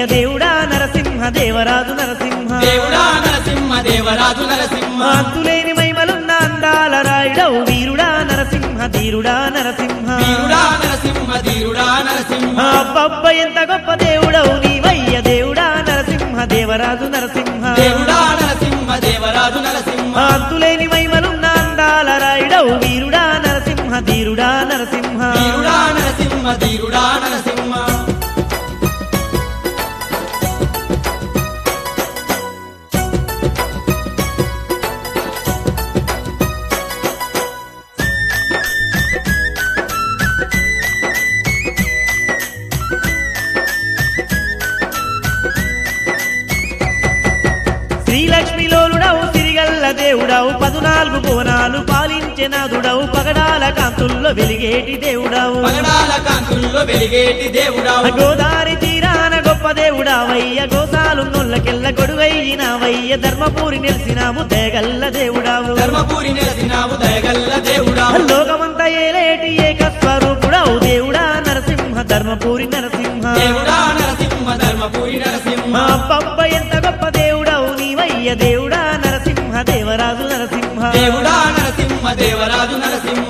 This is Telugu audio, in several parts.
దేవుడా నరసింహ దేవరాజు నరసింహ దేవుడా నరసింహ దేవరాజు నరసింహ అంతులేని మైమలున్న అందాల రాయుడవు వీరుడా నరసింహ ధీరుడా నరసింహ వీరుడా నరసింహ ధీరుడా నరసింహ అబ్బబ్బ ఎంత గొప్ప దేవుడవు నీవయ్య దేవుడా నరసింహ దేవరాజు నరసింహ దేవుడా నరసింహ దేవరాజు నరసింహ అంతులేని మైమలున్న అందాల రాయుడవు వీరుడా నరసింహ ధీరుడా నరసింహ వీరుడా నరసింహ ధీరుడా నరసింహ శ్రీలక్ష్మిలోలుడవు సిరిగల్ల దేవుడవు పదునాలుగు భువనాలు పాలించే నాదుడవు పగడాల కాంతుల్లో వెలిగేటి దేవుడవు పగడాల కాంతుల్లో వెలిగేటి దేవుడావు గోదారి తీరాన గొప్ప దేవుడావయ్య గోసాలు నొల్లకెల్ల గొడుగైనావయ్య ధర్మపూరి నిలిసినాము దేగల్ల దేవుడావు ధర్మపురి నెలసినావు దయగల్ల దేవుడావు లోకమంతా ఏలేటి ఏకస్వరూపుడవు దేవుడా నరసింహ ధర్మపూరి నరసింహ దేవుడా నరసింహ ధర్మపురి నరసింహ మా పప్ప ఎంత గొప్ప దేవుడవు నీవయ్య దేవుడా నరసింహ దేవరాజు నరసింహ దేవుడా నరసింహ దేవరాజు నరసింహ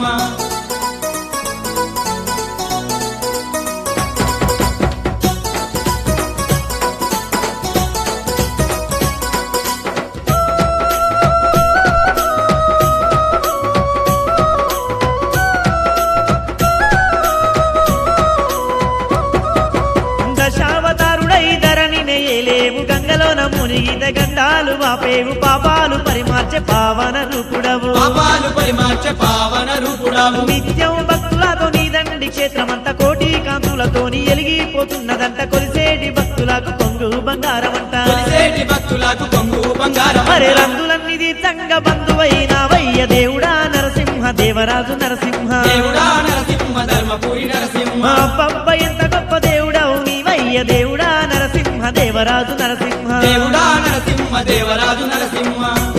దశావతారుడై ధరణి నేయలేవు గంగలోన మునిగిత గండాలు వాపేవు పాపాలు పరిమార్చే పావన రూపుడవు పాపాలు పరిమార్చ పావన రూపుడావు నిత్యం భక్తులతో నీ దండి క్షేత్రమంత కోటి కాంతులతోని ఎలిగిపోతున్నదంట కొలిసేటి భక్తులకు పొంగు బంగారమంట కొలిసేటి భక్తులకు కొంగు బంగారం అరే రందులన్నీ తీర్థంగ బంధువైన వయ్య దేవుడా నరసింహ దేవరాజు నరసింహ దేవుడా నరసింహ ధర్మపురి నరసింహ మా పబ్బ ఎంత గొప్ప దేవుడవు నీవయ్య దేవుడా నరసింహ దేవరాజు నరసింహ దేవుడా నరసింహ దేవరాజు నరసింహ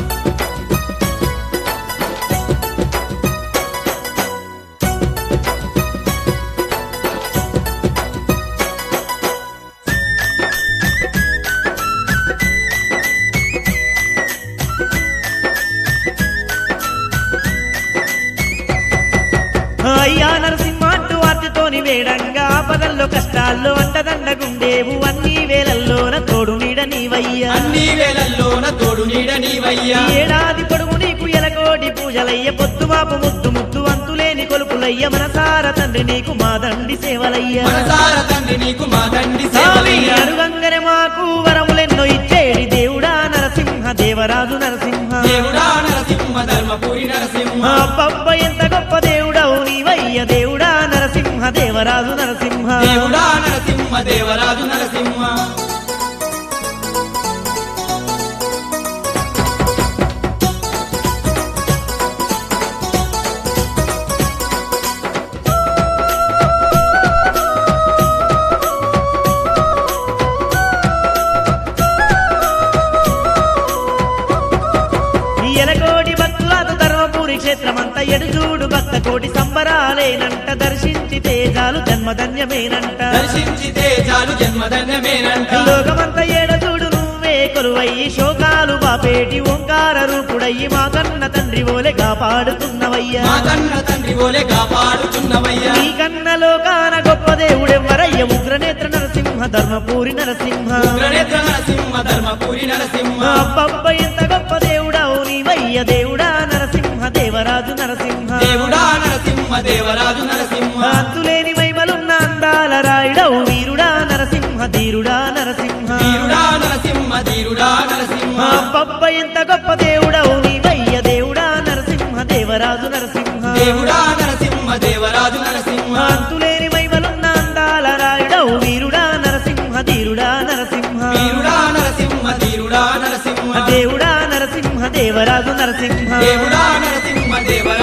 అయ్యా నరసింహ అంటూ ఆర్తితోని వేడంగా ఆపదల్లో కష్టాల్లో అంటదండగుండేవు అన్ని వేలల్లోన తోడు నీడ నీవయ్యా అన్ని వేళల్లోన తోడు నీడ నీవయ్యా ఈ ఏడాది పొడుగు నీకు ఎలకోటి పూజలయ్య పొద్దుమాపు ముద్దు ముద్దు అంతులేని కొలుపులయ్య మనసార తండ్రి నీకు మా దండి సేవలయ్య మనసార తండ్రి నీకు మా తండ్రి స్వామి సేవలయ్యా అరుగంగర మాకు వరములెన్నో ఇచ్చేడి దేవుడా నరసింహ దేవరాజు నరసింహ దేవుడా నరసింహ ధర్మపురి నరసింహ మా పబ్బ ఎంత గొప్ప దేవుడవు నీవయ్య దేవుడా నరసింహ దేవరాజు నరసింహ దేవుడా నరసింహ దేవరాజు నరసింహ ఈ ఎలకోటి భక్తులతో ధర్మపురి క్షేత్రమంతా ఎడుచూడు భక్త కోటి సంబరాలేనంట దర్శించి తేజాలు జన్మధన్యమేనంట దర్శించి తేజాలు జన్మధన్యమేనంట లోకమంతా ఏడచూడు నువ్వే కొలువయ్యి శోకాలు బాపేటి ఓంకార రూపుడయ్యి మా కన్న తండ్రి ఓలే కాపాడుతున్నవయ్యా మా కన్న తండ్రి ఓలే కాపాడుతున్నవయ్యా నీ కన్న లోకాన గొప్ప దేవుడెవ్వరయ్య ఉగ్రనేత్ర నరసింహ ధర్మపూరి నరసింహ ఉగ్రనేత్ర నరసింహ ధర్మపురి నరసింహ అబ్బబ్బ ఎంత గొప్ప దేవుడవు నీవయ్య దేవుడా నరసింహ దేవరాజు నరసింహ దేవుడా నరసింహ దేవరాజు నరసింహ అంతులేని మైమలున్న అందాల రాయుడవు వీరుడా నరసింహ ధీరుడా నరసింహ వీరుడా నరసింహ ధీరుడా నరసింహ అబ్బబ్బ ఎంత గొప్ప దేవుడవు నీవయ్య దేవుడా నరసింహ దేవరాజు నరసింహ దేవుడా నరసింహ దేవరాజు నరసింహ అంతులేని మైమలున్న అందాల రాయుడవు వీరుడా నరసింహ ధీరుడా నరసింహ వీరుడా నరసింహ ధీరుడా నరసింహ దేవుడా నరసింహ దేవరాజు నరసింహ దేవుడా నరసింహ దేవ